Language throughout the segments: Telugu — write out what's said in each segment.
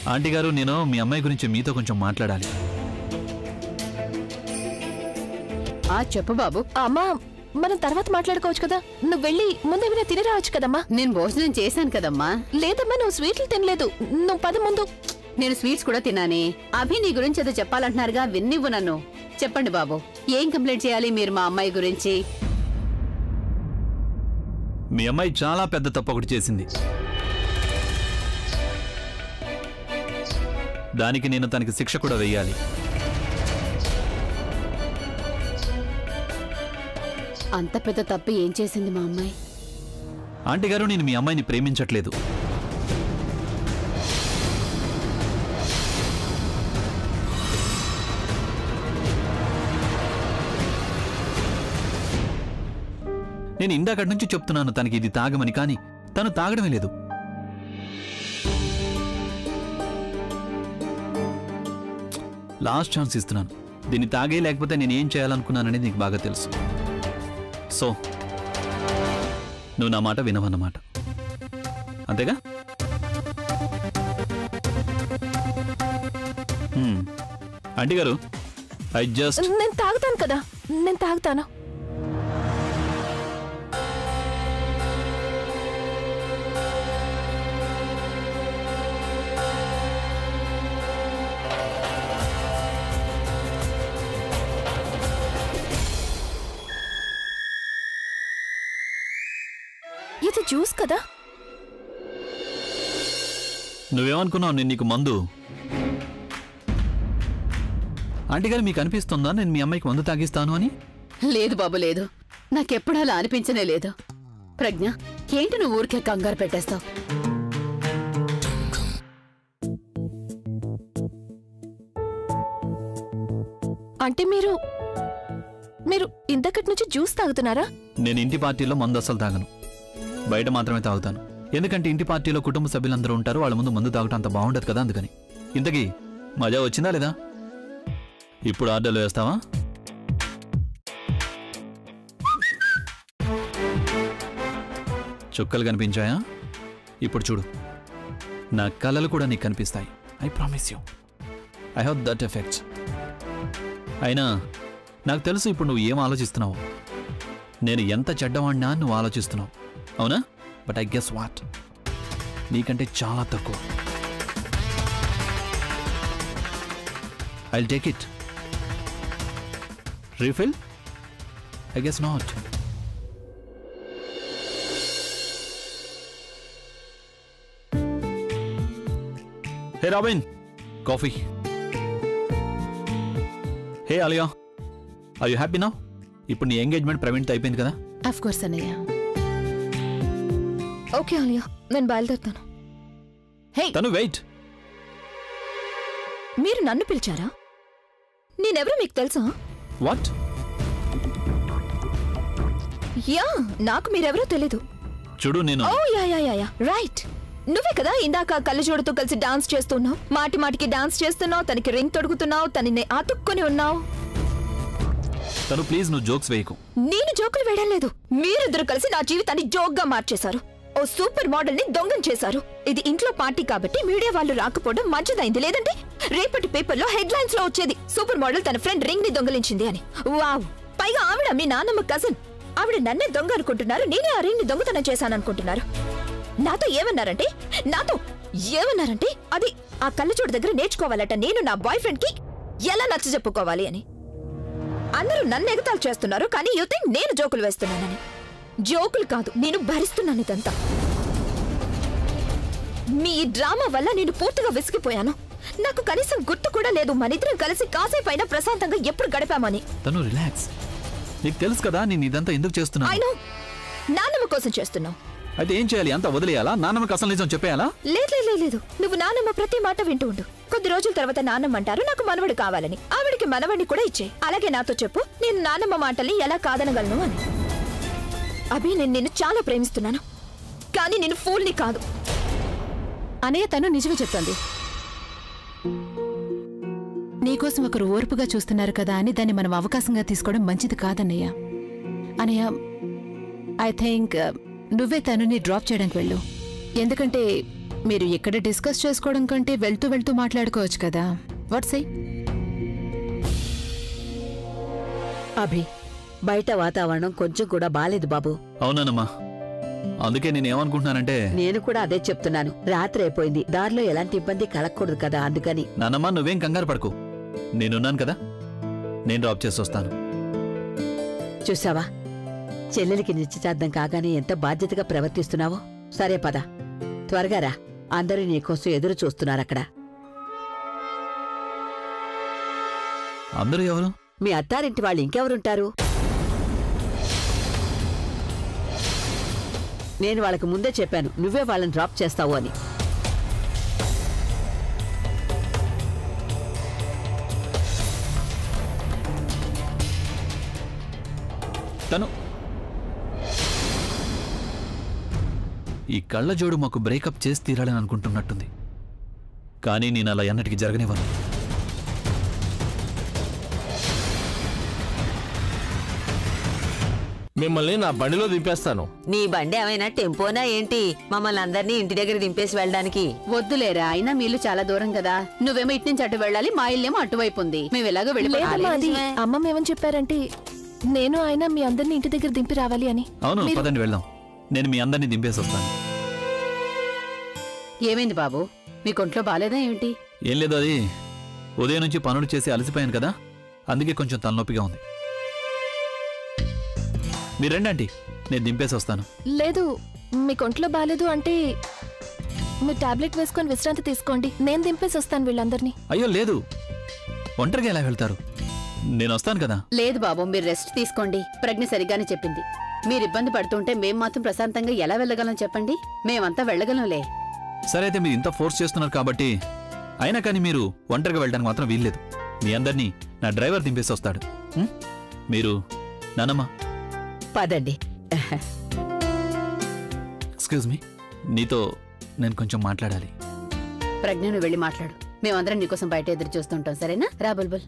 ఆంటీ గారు నేను మీ అమ్మాయి గురించి మీతో కొంచెం మాట్లాడాలి ఆ చెప్పు బాబు అమ్మా మనం తర్వాత మాట్లాడుకోవచ్చు కదా నువ్వు వెళ్ళి ముందేమైనా తిని రావచ్చు కదమ్మా నేను భోజనం చేశాను కదమ్మా లేదమ్మా నువ్వు స్వీట్లు తినలేదు నువ్వు పద ముందు నేను స్వీట్స్ కూడా తిన్నానే అభి నీ గురించి ఏదో చెప్పాలంటున్నారుగా విన్నివ్వు నన్ను చెప్పండి బాబు ఏం కంప్లైంట్ చేయాలి మీరు మా అమ్మాయి గురించి మీ అమ్మాయి చాలా పెద్ద తప్పు ఒకటి చేసింది దానికి నేను తనకి శిక్ష కూడా వెయ్యాలి అంత పెద్ద తప్పు ఏం చేసింది మా అమ్మాయి ఆంటీ గారు నేను మీ అమ్మాయిని ప్రేమించట్లేదు నేను ఇందాకటి నుంచి చెప్తున్నాను తనకి ఇది తాగమని కానీ తను తాగడమే లేదు లాస్ట్ ఛాన్స్ ఇస్తున్నాను దీన్ని తాగే లేకపోతే నేను ఏం చేయాలనుకున్నాననేది నీకు బాగా తెలుసు సో నువ్వు నా మాట వినవన్నమాట అంతేగా హ్మ్. ఆంటీ గారు ఐ జస్ట్ నేను తాగుతాను కదా నేను తాగుతాను ఇది జ్యూస్ కదా నువ్వేమనుకున్నావు నేను నీకు మందు ఆంటీ గారు మీకు అనిపిస్తుందా నేను మీ అమ్మాయికి మందు తాగిస్తాను అని లేదు బాబు లేదు నాకెప్పుడు అలా అనిపించనే లేదు ప్రజ్ఞ ఏంటి నువ్వు ఊరికే కంగారు పెట్టేస్తావు అంటే మీరు మీరు ఇంతకటి నుంచి జ్యూస్ తాగుతున్నారా నేను ఇంటి పార్టీలో మందు అస్సలు తాగను బయట మాత్రమే తాగుతాను ఎందుకంటే ఇంటి పార్టీలో కుటుంబ సభ్యులందరూ ఉంటారు వాళ్ళ ముందు మందు తాగటం అంత బాగుండదు కదా అందుకని ఇంతకీ మజా వచ్చిందా లేదా ఇప్పుడు ఆర్డర్లు వేస్తావా చుక్కలు కనిపించాయా ఇప్పుడు చూడు నా కళలు కూడా నీకు కనిపిస్తాయి I promise you I have that effects అయినా నాకు తెలుసు ఇప్పుడు నువ్వు ఏం ఆలోచిస్తున్నావు నేను ఎంత చెడ్డవాడినా అని నువ్వు ఆలోచిస్తున్నావు అవునా బట్ ఐ గెస్ వాట్ నీకంటే చాలా తక్కువ I take it refill I guess not hey Robin coffee hey Alia I you happy నా ఇప్పుడు నీ ఎంగేజ్మెంట్ ప్రవీణ్తో అయిపోయింది కదా అఫ్ కోర్స్ అన్నయ్య ఓకే అలియా నేను బయలుదేరుతాను హే తను వెయిట్ మీరు నన్ను పిలిచారా నేనెవరో మీకు తెలుసా వాట్ యా నాకు మీరెవరో తెలీదు చూడు నేను oh yeah yeah yeah yeah right నువ్వే కదా ఇందాక కళ్ళజోడుతో కలిసి డాన్స్ చేస్తున్నావు మాటి మాటికి డాన్స్ చేస్తున్నావు తనకి రింగ్ తొడుగుతున్నావు తనని అతుక్కొని ఉన్నావు తను ప్లీజ్ నువ్వు జోక్స్ వేయకు నేను జోకులు వేయడం లేదు మీరిద్దరు కలిసి నా జీవితాన్ని జోక్ గా మార్చేశారు ఓ సూపర్ మోడల్ ని దొంగం చేశారు ఇది ఇంట్లో పార్టీ కాబట్టి మీడియా వాళ్ళు రాకపోవడం మంచిదైంది లేదంటే రేపటి పేపర్లో హెడ్ లైన్స్ లో వచ్చేది సూపర్ మోడల్ తన ఫ్రెండ్ రింగ్ ని దొంగలించింది అని వావ్ పైగా ఆవిడ మీ నాన్నమ్మ కజిన్ ఆవిడ నన్నే దొంగ అనుకుంటున్నారు నేనే ఆ రింగ్ ని దొంగతనం చేశాను అనుకుంటున్నారు నాతో ఏమన్నారంటే నాతో ఏమన్నారంటే అది ఆ కళ్ళచోటు దగ్గర నేర్చుకోవాలట నేను నా బాయ్ ఫ్రెండ్ కి ఎలా నచ్చ చెప్పుకోవాలి అని అందరూ నన్ను ఎగతాలు చేస్తున్నారు కానీ యూ థింక్ నేను జోకులు వేస్తున్నానని జోకులు కాదు నేను భరిస్తున్నాను ఇదంతా మీ ఈ డ్రామా వల్ల నేను పూర్తిగా విసిగిపోయాను నాకు కనీసం గుర్తు కూడా లేదు మనిద్దరం కలిసి కాసేపైనా ప్రశాంతంగా ఎప్పుడు గడిపామని తను రిలాక్స్ నీకు తెలుసు కదా నేను ఇదంతా ఎందుకు చేస్తున్నా ఆయన నాన్నమ్మ కోసం చేస్తున్నావు అయితే ఏం చేయాలి అంతా వదిలేయాలా నాన్నమ్మకి అసలు నిజం చెప్పేయాలా లేదు లేదు, లేదు లేదు నువ్వు నాన్నమ్మ ప్రతి మాట వింటూ ఉండు కొద్ది రోజుల తర్వాత నాన్నమ్మ అంటారు నాకు మనవడు కావాలని ఆవిడికి మనవడిని కూడా ఇచ్చే అలాగే నాతో చెప్పు నేను నాన్నమ్మ మాటల్ని ఎలా కాదనగలను అని అభి నేను నిన్ను చాలా ప్రేమిస్తున్నాను కానీ నేను ఫూల్ని కాదు అనయ్య తను నిజమే చెప్తోంది నీకోసం ఒకరు ఓర్పుగా చూస్తున్నారు కదా అని దాన్ని మనం అవకాశంగా తీసుకోవడం మంచిది కాదన్నయ్య అనయ్య ఐ థింక్ నువ్వే తనుని డ్రాప్ చేయడానికి వెళ్ళు ఎందుకంటే మీరు ఇక్కడ డిస్కస్ చేసుకోవడం కంటే వెళ్తూ వెళ్తూ మాట్లాడుకోవచ్చు కదా వాట్సై అభి బయట వాతావరణం కొంచెం కూడా బాలేదు బాబు అవునానమ్మా అందుకే నేను ఏమనుకుంటున్నానంటే నేను కూడా అదే చెప్తున్నాను రాత్రి అయిపోయింది దారిలో ఎలాంటి ఇబ్బంది కలగకూడదు కదా అందుకని నానమ్మా నువ్వేం కంగారు పడకు నేనున్నాను కదా నేను డ్రాప్ చేసి వస్తాను చూసావా చెల్లెలికి నిశ్చితార్థం కాగానే ఎంత బాధ్యతగా ప్రవర్తిస్తున్నావో సరే పద త్వరగా రా అందరూ నీకోసం ఎదురు చూస్తున్నారక్కడ అందరూ ఎవరు మీ అత్తారింటి వాళ్ళు ఇంకెవరుంటారు నేను వాళ్ళకి ముందే చెప్పాను నువ్వే వాళ్ళని డ్రాప్ చేస్తావు అని తను ఈ కళ్ళజోడు మాకు బ్రేకప్ చేసి తీరాలని అనుకుంటున్నట్టుంది కానీ నేను అలా ఎన్నటికి జరగనివ్వను మిమ్మల్ని నా బండిలో దింపేస్తాను నీ బండి ఏమైనా టెంపోనా ఏంటి మమ్మల్ని అందరినీ ఇంటి దగ్గర దింపేసి వెళ్ళడానికి వద్దులేరా అయినా మీ ఇల్లు చాలా దూరం కదా నువ్వేమో ఇటు నుంచి అటు వెళ్ళాలి మా ఇల్లేమో అటువైపు ఉంది మేము ఎలాగో లేదమ్మా అది వెళ్ళిపోవాలి అమ్మమ్మ ఏమని చెప్పారంటే నేను ఆయన మీ అందరిని ఇంటి దగ్గర దింపి రావాలి అని అవును మీరు- పదండి వెళ్దాం నేను మీ అందరినీ దింపేసి వస్తాను ఏమైంది బాబు మీ కొంట్లో బాలేదా ఏమిటి ఏం లేదు అది ఉదయం నుంచి పనులు చేసి అలసిపోయాను కదా అందుకే కొంచెం తలనొప్పిగా ఉంది మీరు రండి ఆంటీ నేను దింపేసి వస్తాను లేదు మీ కొంట్లో బాలేదు అంటే మీరు టాబ్లెట్ వేసుకొని విశ్రాంతి తీసుకోండి నేను దింపేసి వస్తాను వీళ్ళందరినీ అయ్యో లేదు ఒంటరిగా ఎలా వెళ్తారు నేను వస్తాను కదా లేదు బాబు మీరు రెస్ట్ తీసుకోండి ప్రజ్ఞ సరిగ్గానే చెప్పింది మీరు ఇబ్బంది పడుతుంటే మేం మాత్రం ప్రశాంతంగా ఎలా వెళ్ళగలం చెప్పండి మేమంతా వెళ్ళగలంలే సరే అయితే మీరు ఇంత ఫోర్స్ చేస్తున్నారు కాబట్టి అయినా కానీ మీరు ఒంటరిగా వెళ్ళడానికి మాత్రం వీల్లేదు మీ అందరినీ నా డ్రైవర్ దింపేసి వస్తాడు ఉం? మీరు నానమ్మ పదండి ఎక్స్క్యూజ్ మీ నీతో నేను కొంచెం మాట్లాడాలి ప్రజ్ఞను వెళ్ళి మాట్లాడు మేమందరం నీకోసం బయట ఎదురు చూస్తుంటాం సరేనా రా బుల్బుల్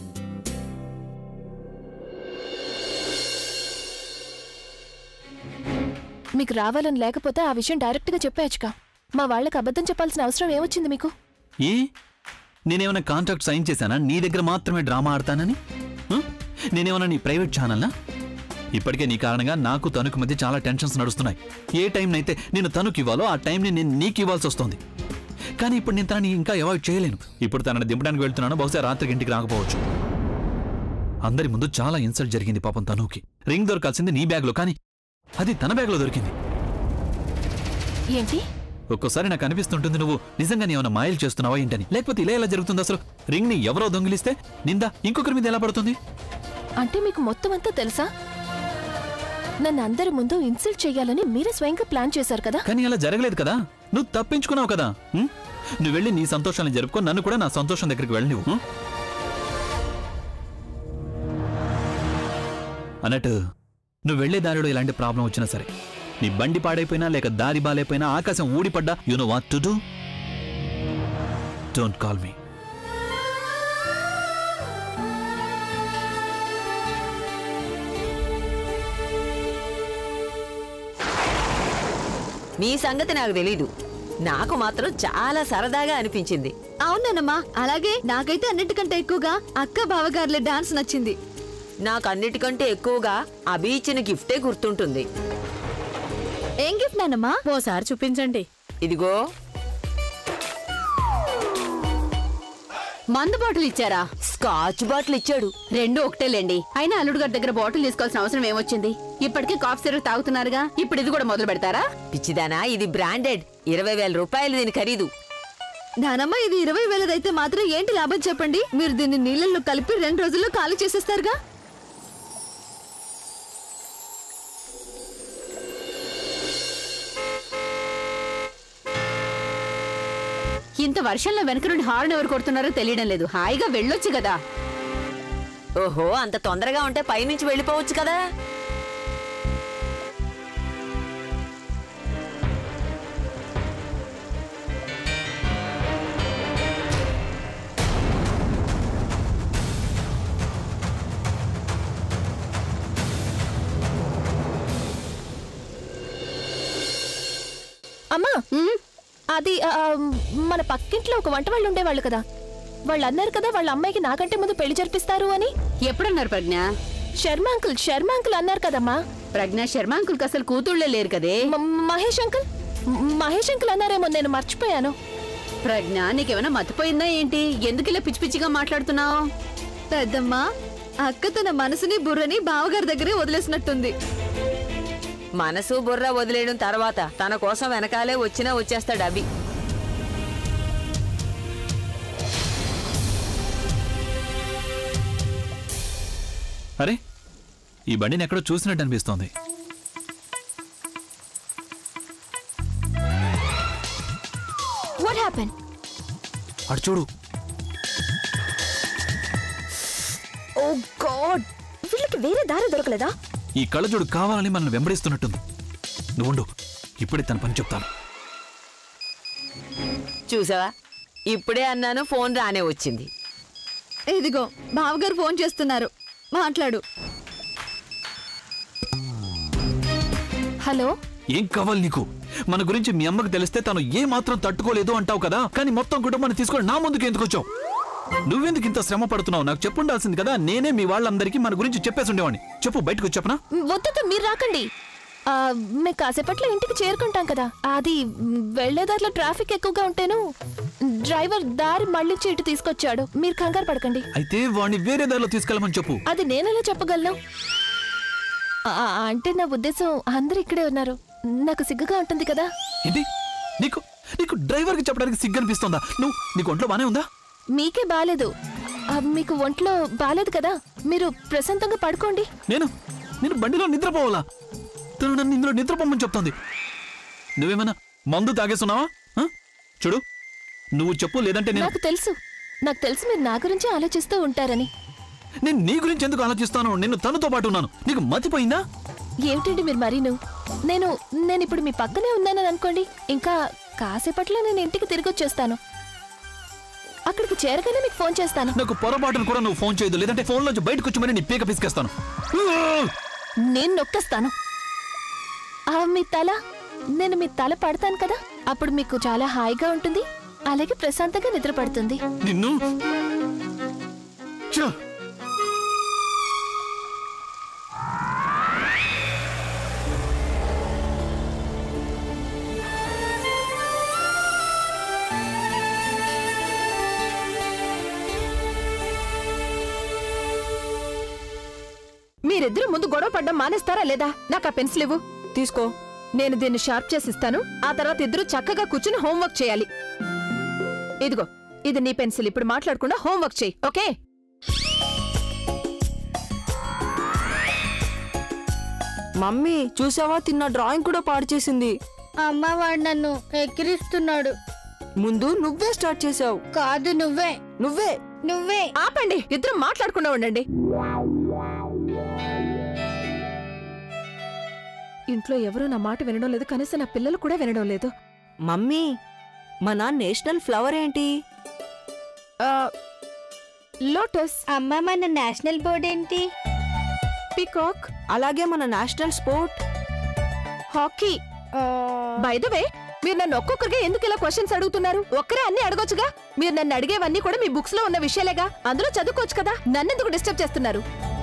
మీకు రావాలని లేకపోతే ఆ విషయం డైరెక్ట్ గా చెప్పేయచ్చుగా మా వాళ్ళకి అబద్ధం చెప్పాల్సిన అవసరం ఏమొచ్చింది మీకు ఏ నేనేమైనా కాంట్రాక్ట్ సైన్ చేశానా నీ దగ్గర మాత్రమే డ్రామా ఆడతానని హ? నేనేమైనా నీ ప్రైవేట్ ఛానల్నా ఇప్పటికే నీ కారణంగా నాకు తణుకు మధ్య చాలా టెన్షన్స్ నడుస్తున్నాయి ఏ టైంనైతే నేను తణుకు ఇవ్వాలో ఆ టైంని నేను నీకు ఇవ్వాల్సి వస్తుంది కానీ ఇప్పుడు నేను తనని ఇంకా అవాయిడ్ చేయలేను ఇప్పుడు తనని దింపడానికి వెళ్తున్నాను బహుశా రాత్రికి ఇంటికి రాకపోవచ్చు అందరి ముందు చాలా ఇన్సల్ట్ జరిగింది పాపం తనుకి రింగ్ దొరకాల్సింది నీ బ్యాగ్లో కానీ అది తన బ్యాగ్లో దొరికింది ఏంటి ఒక్కోసారి నాకు అనిపిస్తుంటుంది నువ్వు నిజంగా ఏమైనా మాయలు చేస్తున్నావా ఏంటని లేకపోతే ఇలా ఎలా జరుగుతుంది అసలు రింగ్ ని ఎవరో దొంగిలిస్తే నింద ఇంకొకరి మీద ఎలా పడుతుంది అంటే మీకు మొత్తం అంతా తెలుసా నన్ను అందరి ముందు ఇన్సల్ట్ చేయాలని మీరే స్వయంగా ప్లాన్ చేశారు కదా కానీ అలా జరగలేదు కదా నువ్వు తప్పించుకున్నావు కదా ఉం? నువ్వు వెళ్ళి నీ సంతోషాన్ని జరుపుకో నన్ను కూడా నా సంతోషం దగ్గరికి వెళ్ళి నువ్వు ఉం? అన్నట్టు నువ్వు వెళ్లే దారిలో ఇలాంటి ప్రాబ్లం వచ్చినా సరే నీ బండి పాడైపోయినా లేక దారి బాలైపోయినా ఆకాశం ఊడిపడ్డా you know what to do don't call me మీ సంగతి నాకు తెలీదు నాకు మాత్రం చాలా సరదాగా అనిపించింది అవునమ్మా అలాగే నాకైతే అన్నిటికంటే ఎక్కువగా అక్క బావగారుల డాన్స్ నచ్చింది నాకు అన్నిటికంటే ఎక్కువగా అభి ఇచ్చిన గిఫ్టే గుర్తుంటుంది ఏం గిఫ్ట్ నానమ్మా ఓసారి చూపించండి ఇదిగో మందు బాటిల్ ఇచ్చారా స్కాచ్ బాటిల్ ఇచ్చాడు రెండు ఒకటేలేండి అయినా అల్లుడు గారి దగ్గర బాటిల్ తీసుకోవాల్సిన అవసరం ఏమొచ్చింది ఇప్పటికే కాఫ్ సిరప్ తాగుతున్నారుగా ఇప్పుడు ఇది కూడా మొదలు పెడతారా పిచ్చిదానా ఇది బ్రాండెడ్ ఇరవై వేల రూపాయలు దీని ఖరీదు నానమ్మ ఇది ఇరవై వేలదైతే మాత్రం ఏంటి లాభం చెప్పండి మీరు దీన్ని నీళ్ళల్లో కలిపి రెండు రోజుల్లో ఖాళీ చేసేస్తారుగా ఇంత వర్షంలో వెనక నుండి హార్న్ ఎవరు కొడుతున్నారో తెలియడం లేదు హాయిగా వెళ్ళొచ్చు కదా ఓహో అంత తొందరగా ఉంటే పైనుంచి వెళ్ళిపోవచ్చు కదా అమ్మా ఆ అది ఆ, మన పక్కింట్లో ఒక వంట వాళ్ళు ఉండేవాళ్ళు కదా వాళ్ళు అన్నారు కదా వాళ్ళ అమ్మాయికి నాకంటే ముందు పెళ్లి జరిపిస్తారు అని ఎప్పుడన్నారు ప్రజ్ఞ శర్మ అంకుల్ శర్మ అంకుల్ అన్నారు కదమ్మా ప్రజ్ఞ శర్మ అంకుల్కి అసలు కూతుళ్ళే లేరు కదే మ- మహేష్ అంకుల్ మ- మహేష్ అంకుల్ అన్నారేమో నేను మర్చిపోయాను ప్రజ్ఞ నీకేమైనా మతిపోయిందా ఏంటి ఎందుకు ఇలా పిచ్చి పిచ్చిగా మాట్లాడుతున్నావు పెద్దమ్మా అక్క తన మనసుని బుర్రని బావగారి దగ్గరే వదిలేసినట్టుంది మనసు బుర్ర వదిలేయడం తర్వాత తన కోసం వెనకాలే వచ్చినా వచ్చేస్తాడు అభి అరే ఈ బండిని ఎక్కడో చూసినట్టు అనిపిస్తోంది వాట్ హ్యాపెన్ అటు చూడు ఓ గాడ్ వీళ్ళకి వేరే దారి దొరకలేదా ఈ కళ్ళజోడు కావాలని మనల్ని వెంబడిస్తున్నట్టుంది నువ్వుండు ఇప్పుడే తన పని చెప్తాను చూసావా ఇప్పుడే అన్నాను ఫోన్ రానే వచ్చింది ఇదిగో బావగారు ఫోన్ చేస్తున్నారు మాట్లాడు హలో ఏం కావాలి నీకు మన గురించి మీ అమ్మకు తెలిస్తే తను ఏ మాత్రం తట్టుకోలేదు అంటావు కదా కానీ మొత్తం కుటుంబాన్ని తీసుకొని నా ముందుకు ఎందుకు వచ్చావు నువ్వెందుకు ఇంత శ్రమ పడుతున్నావు నాకు చెప్పుండాల్సింది కదా నేనే మీ వాళ్ళందరికీ మన గురించి చెప్పేసి ఉండేవాడిని చెప్పు బయటకు వచ్చి చెప్పనా వద్దు మీరు రాకండి ఆ, మేము కాసేపట్లో ఇంటికి చేరుకుంటాం కదా అది మ్, వెళ్లేదారిలో ట్రాఫిక్ ఎక్కువగా ఉంటేను డ్రైవర్ దారి మళ్ళీ ఇటు తీసుకొచ్చాడు మీరు కంగారు పడకండి అయితే వాడిని వేరే దారిలో తీసుకెళ్ళమని చెప్పు అది నేనెలా చెప్పగలను ఆ, అంటే నా ఉద్దేశం అందరు ఇక్కడే ఉన్నారు నాకు సిగ్గుగా ఉంటుంది కదా ఏంటి నీకు నీకు డ్రైవర్కి చెప్పడానికి సిగ్గు అనిపిస్తోందా నువ్వు నీకు ఒంట్లో బానే ఉందా మీకే బాలేదు ఆ, మీకు ఒంట్లో బాలేదు కదా మీరు ప్రశాంతంగా పడుకోండి నేను నేను బండిలో నిద్రపోవాలా తను నన్ను ఇందులో నిద్రపోమని చెప్తోంది నువ్వేమైనా మందు తాగేస్తున్నావా ఆ? చూడు నువ్వు చెప్పు లేదంటే నేను నాకు తెలుసు నాకు తెలుసు మీరు నా గురించి ఆలోచిస్తూ ఉంటారని నేను నీ గురించి ఎందుకు ఆలోచిస్తాను నేను తనతో పాటు ఉన్నాను నీకు మతిపోయిందా ఏమిటండి మీరు మరీను నేను నేను ఇప్పుడు మీ పక్కనే ఉన్నానని అనుకోండి ఇంకా కాసేపట్లో నేను ఇంటికి తిరిగి వచ్చేస్తాను అక్కడికి చేరగానే మీకు ఫోన్ చేస్తాను నాకు పొరపాటును కూడా నువ్వు ఫోన్ చేయదు లేదంటే ఫోన్ నుంచి బయటకు వచ్చి మరి నీ పీక పిసికేస్తాను నేను నొక్కేస్తాను ఆ మీ తల నేను మీ తల పడతాను కదా అప్పుడు మీకు చాలా హాయిగా ఉంటుంది అలాగే ప్రశాంతంగా నిద్ర పడుతుంది నిన్ను ఛ! మీరిద్దరు ముందు గొడవ పడ్డం మానేస్తారా లేదా నాకు ఆ పెన్సిల్ ఇవ్వు తీసుకో నేను దీన్ని షార్ప్ చేసి ఇస్తాను ఆ తర్వాత ఇద్దరు చక్కగా కూర్చుని హోంవర్క్ చేయాలి ఇదిగో ఇది నీ పెన్సిల్ ఇప్పుడు మాట్లాడకుండా హోంవర్క్ చేయి ఓకే మమ్మీ చూసావా తిన్న డ్రాయింగ్ కూడా పాడు చేసింది అమ్మ వాడు నన్ను ఎక్కిరిస్తున్నాడు ముందు నువ్వే స్టార్ట్ చేసావు కాదు నువ్వే నువ్వే నువ్వే ఆపండి ఇద్దరు మాట్లాడకుండా ఉండండి ఇంట్లో ఎవరూ నా మాట వినడం లేదు కనీసం నా పిల్లలు కూడా వినడం లేదు మమ్మీ మన నేషనల్ ఫ్లవర్ ఏంటి ఆ, లోటస్ అమ్మ మన నేషనల్ బోర్డ్ ఏంటి పీకాక్ అలాగే మన national sport hockey by the way మీరు నన్ను ఒక్కొక్కరిగా ఎందుకు ఇలా క్వశ్చన్స్ అడుగుతున్నారు ఒక్కరే అన్ని అడగొచ్చుగా మీరు నన్ను అడిగేవన్నీ కూడా మీ బుక్స్ లో ఉన్న విషయాలేగా అందులో చదువుకోవచ్చు కదా నన్ను ఎందుకు డిస్టర్బ్ చేస్తున్నారు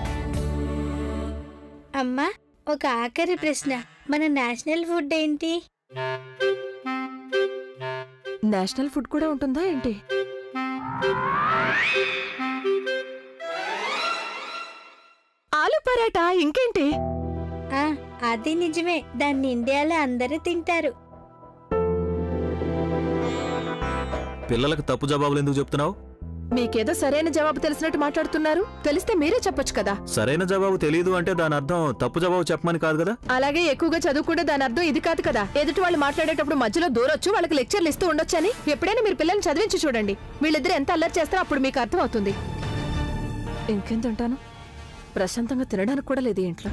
అమ్మ ఒక ఆఖరి ప్రశ్న మన నేషనల్ ఫుడ్ ఏంటి నేషనల్ ఫుడ్ కూడా ఉంటుందా ఏంటి ఆలు పరాటా ఇంకేంటి ఆ, అది నిజమే దాన్ని ఇండియాలో అందరూ తింటారు పిల్లలకు తప్పు జవాబులు ఎందుకు చెప్తున్నావు మీకేదో సరైన జవాబు తెలిసినట్టు మాట్లాడుతున్నారు తెలిస్తే మీరే చెప్పొచ్చు కదా సరైన జవాబు తెలియదు అంటే దాని అర్థం తప్పు జవాబు చెప్పమని కాదు కదా అలాగే ఎక్కువగా చదువుకుంటే దాని అర్థం ఇది కాదు కదా ఎదుటి వాళ్ళు మాట్లాడేటప్పుడు మధ్యలో దూరొచ్చు వాళ్ళకి లెక్చర్లు ఇస్తూ ఉండొచ్చని ఎప్పుడైనా మీరు పిల్లల్ని చదివించి చూడండి వీళ్ళిద్దరు ఎంత అల్లరి చేస్తారో అప్పుడు మీకు అర్థం అవుతుంది ఇంకేం తింటాను ప్రశాంతంగా తినడానికి కూడా లేదు ఈ ఇంట్లో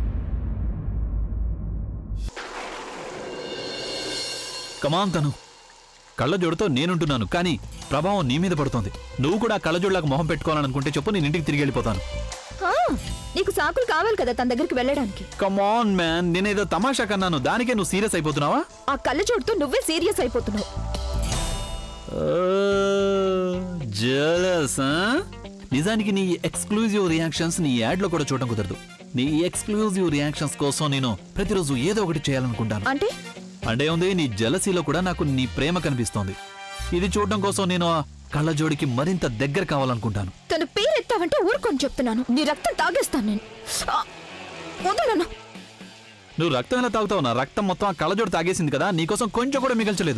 కమాన్ తను కళ్ళజోడుతో నేనుంటున్నాను కానీ ప్రభావం నీ మీద పడుతోంది నువ్వు కూడా ఆ కళ్ళజోడులాగా మొహం పెట్టుకోవాలనుకుంటే చెప్పు నేను ఇంటికి తిరిగి వెళ్ళిపోతాను ఆ, నీకు సాకులు కావాలి కదా తన దగ్గరికి వెళ్ళడానికి కమాన్ మ్యాన్ నేనేదో తమాషా కన్నాను దానికే నువ్వు సీరియస్ అయిపోతున్నావా ఆ కళ్ళజోడుతో నువ్వే సీరియస్ అయిపోతున్నావు జలస్ నిజానికి నీ ఎక్స్క్లూజివ్ రియాక్షన్స్ నీ యాడ్లో కూడా చూడడం కుదరదు నీ ఎక్స్క్లూజివ్ రియాక్షన్స్ కోసం నేను ప్రతిరోజు ఏదో ఒకటి చేయాలనుకుంటాను అంటే అంటే ఉంది నీ జలసీలో కూడా నాకు నీ ప్రేమ కనిపిస్తోంది ఇది చూడడం కోసం నేను ఆ కళ్ళజోడికి మరింత దగ్గర కావాలనుకుంటాను తన పేరు ఎత్తావంటే ఊరుకొని చెప్తున్నాను నీ రక్తం తాగేస్తాను నేను ఆ, వద్దు నాన్న నువ్వు రక్తం ఎలా తాగుతావు నా రక్తం మొత్తం ఆ కళ్ళజోడు తాగేసింది కదా నీకోసం కొంచెం కూడా మిగల్చలేదు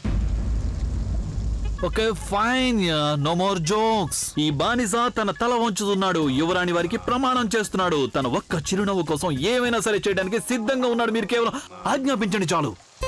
okay fine no more jokes ఈ బానిస తన తల వంచుతున్నాడు యువరాణి వారికి ప్రమాణం చేస్తున్నాడు తన ఒక్క చిరునవ్వు కోసం ఏమైనా సరే చేయడానికి సిద్ధంగా ఉన్నాడు మీరు కేవలం ఆజ్ఞాపించండి చాలు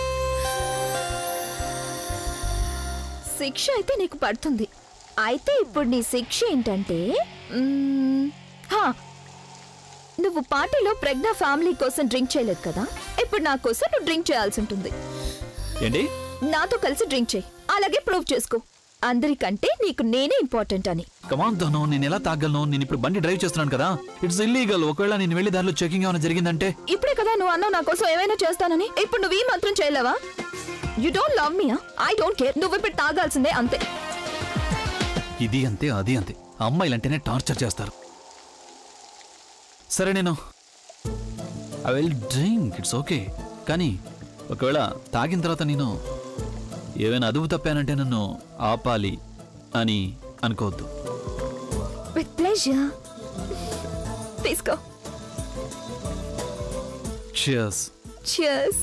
శిక్ష అయితే నీకు పడుతుంది అయితే ఇప్పుడు నీ శిక్ష ఏంటంటే మ్మ్, హా, నువ్వు పార్టీలో ప్రజ్ఞ ఫ్యామిలీ కోసం డ్రింక్ చేయలేదు కదా ఇప్పుడు నా కోసం నువ్వు డ్రింక్ చేయాల్సి ఉంటుంది ఏంటి నాతో కలిసి డ్రింక్ చేయి అలాగే ప్రూవ్ చేసుకో అందరికంటే నీకు నేనే ఇంపార్టెంట్ అని కమాన్ ధను నేను ఎలా తాగలను నేను ఇప్పుడు బండి డ్రైవ్ చేస్తున్నాను కదా ఇట్స్ ఇల్లీగల్ ఒకవేళ నేను వెళ్ళి దారిలో చెకింగ్ ఏమైనా జరిగిందంటే ఇప్పుడే కదా నువ్వు అన్నావు నా కోసం ఏమైనా చేస్తానని ఇప్పుడు నువ్వు ఈ మాత్రం చేయలేవా you don't love me I don't care నువ్వు ఇప్పుడు తాగాల్సిందే అంతే ఇది అంతే అది అంతే అమ్మాయిలంటేనే టార్చర్ చేస్తారు సరే నేను I will drink it's okay కానీ ఒకవేళ తాగిన తర్వాత నేను ఏమైనా అదుపు తప్పానంటే నన్ను ఆపాలి అని అనుకోవద్దు విత్ ప్లెజర్ తీసుకో Cheers. Cheers.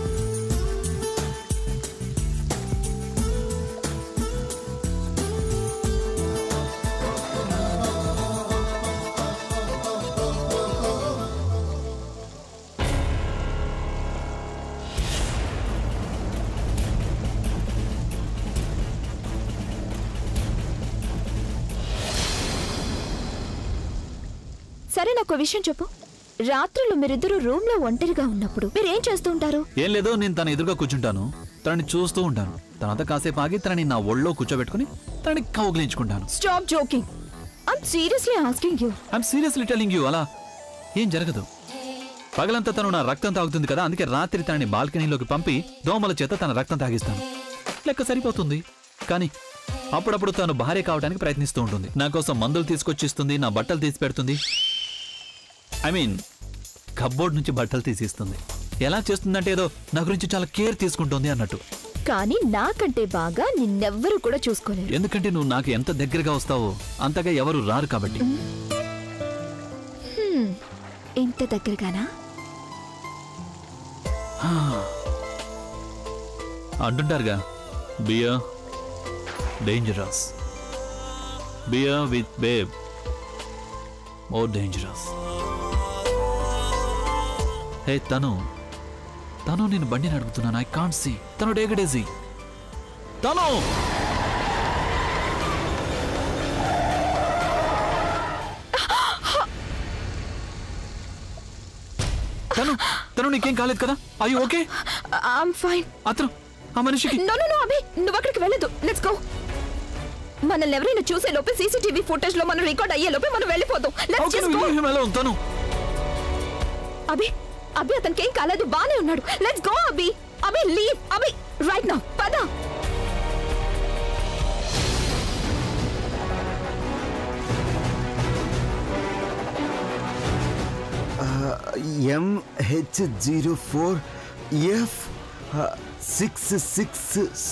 సరే నాకు విషయం చెప్పు రాత్రులు మీరిద్దరూ రూమ్ లో ఒంటరిగా ఉన్నప్పుడు మీరేం చేస్తూ ఉంటారు ఏం లేదు నేను తన ఎదురుగా కూర్చుంటాను తనని చూస్తూ ఉంటాను తర్వాత కాసేపు ఆగి తనని నా ఒళ్ళో కూర్చోబెట్టుకుని తనని కౌగిలించుకుంటాను stop joking I'm seriously asking you I'm seriously telling you అలా ఏం జరగదు పగలంతా తను నా రక్తం తాగుతుంది కదా అందుకే రాత్రి తనని బాల్కనీలోకి పంపి దోమల చేత తన రక్తం తాగిస్తాను లెక్క సరిపోతుంది కానీ అప్పుడప్పుడు తను భార్య కావడానికి ప్రయత్నిస్తూ ఉంటుంది నా కోసం మందులు తీసుకొచ్చిస్తుంది నా బట్టలు తీసి పెడుతుంది ఐ మీన్ కబ్బోర్డ్ నుంచి బట్టలు తీసిస్తుంది ఎలా చేస్తుందంటే ఏదో నా గురించి చాలా కేర్ తీసుకుంటుంది అన్నట్టు కానీ నాకంటే బాగా నిన్నెవ్వరూ కూడా చూసుకోలేరు ఎందుకంటే నువ్వు నాకు ఎంత దగ్గరగా వస్తావో అంతగా ఎవరు రారు కాబట్టి హ్మ్, ఇంత దగ్గరగానా అంటుంటారుగా beer dangerous beer with babe more dangerous hey తను తను నేను బండి నడుపుతున్నాను ఐ కాంట్ సీ తను డేగడేసి తను తను తను నీకేం కాలేదు కదా అయ్యో ఓకే ఐఎమ్ ఫైన్ అతను ఆ మనిషికి నో నో నో అభి నువ్వు అక్కడికి వెళ్ళదు లెట్స్ గో మనల్ని ఎవరైనా చూసే లోపే సీసీటీవీ ఫుటేజ్ లో మనం రికార్డ్ అయ్యే లోపే మనం వెళ్ళిపోదాం How let's can just you go leave him alone, తను అభి అభి అతనికి ఏం కాలేదు బానే ఉన్నాడు let's go Abhi Abhi leave Abhi right now పద MH zero four F six six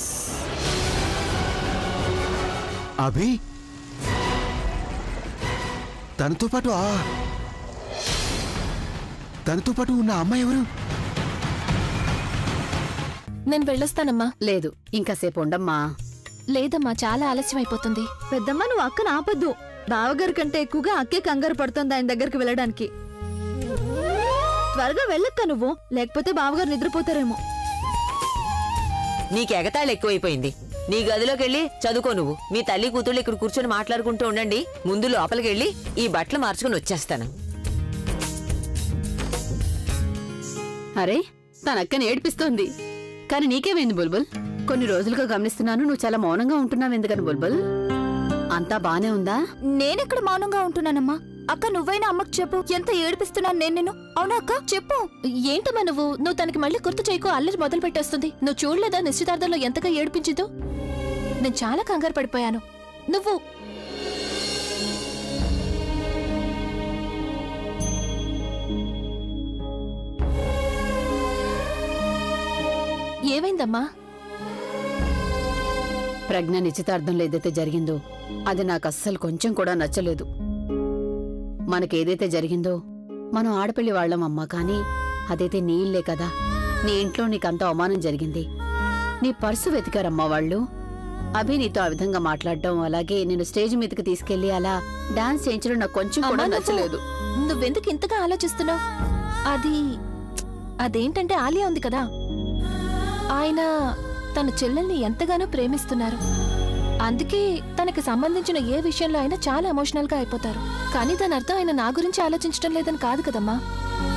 Abhi తనతో పాటు ఆ తనతో పాటు ఉన్న అమ్మాయి ఎవరు నేను వెళ్ళొస్తానమ్మా లేదు ఇంకాసేపు ఉండమ్మా లేదమ్మా చాలా ఆలస్యం అయిపోతుంది పెద్దమ్మ నువ్వు అక్కను ఆపద్దు బావగారి కంటే ఎక్కువగా అక్కే కంగారు పడుతుంది ఆయన దగ్గరికి వెళ్ళడానికి త్వరగా వెళ్ళక్క నువ్వు లేకపోతే బావగారు నిద్రపోతారేమో నీకు ఎగతాళి ఎక్కువైపోయింది నీ గదిలోకి వెళ్ళి చదువుకో నువ్వు మీ తల్లి కూతుళ్ళు ఇక్కడ కూర్చొని మాట్లాడుకుంటూ ఉండండి ముందు లోపలికి వెళ్ళి ఈ బట్టలు మార్చుకుని వచ్చేస్తాను అరే తన అక్కని ఏడిపిస్తోంది కానీ నీకేమైంది బుల్బుల్ కొన్ని రోజులుగా గమనిస్తున్నాను నువ్వు చాలా మౌనంగా ఉంటున్నావు ఎందుకని బుల్బుల్ అంతా బానే ఉందా నేనెక్కడ మౌనంగా ఉంటున్నానమ్మా అక్క నువ్వైనా అమ్మకు చెప్పు ఎంత ఏడిపిస్తున్నాను నేను నిన్ను అవునా అక్క చెప్పు ఏంటమ్మా నువ్వు నువ్వు తనకి మళ్ళీ గుర్తు చేయకు అల్లరి మొదలు పెట్టేస్తుంది నువ్వు చూడలేదా నిశ్చితార్థంలో ఎంతగా ఏడిపించిందో నేను చాలా కంగారు పడిపోయాను నువ్వు ఏమైందమ్మా ప్రజ్ఞ నిశ్చితార్థంలో ఏదైతే జరిగిందో అది నాకు అస్సలు కొంచెం కూడా నచ్చలేదు మనకేదైతే జరిగిందో మనం ఆడపిల్లి వాళ్ళం అమ్మా కానీ అదైతే నీ ఇల్లే కదా నీ ఇంట్లో నీకంత అవమానం జరిగింది నీ పర్సు వెతికారమ్మా వాళ్ళు అభి నీతో ఆ విధంగా మాట్లాడడం అలాగే నేను స్టేజ్ మీదకి తీసుకెళ్లి అలా డాన్స్ చేయించడం నాకు కొంచెం కూడా అమ్మా, నువ్వు- నచ్చలేదు నువ్వెందుకు ఇంతగా ఆలోచిస్తున్నావు అది అదేంటంటే ఆలియా ఉంది కదా ఆయన తన చెల్లెల్ని ఎంతగానో ప్రేమిస్తున్నారు అందుకే తనకి సంబంధించిన ఏ విషయంలో అయినా చాలా ఎమోషనల్ గా అయిపోతారు కానీ దాని అర్థం ఆయన నా గురించి ఆలోచించడం లేదని కాదు కదమ్మా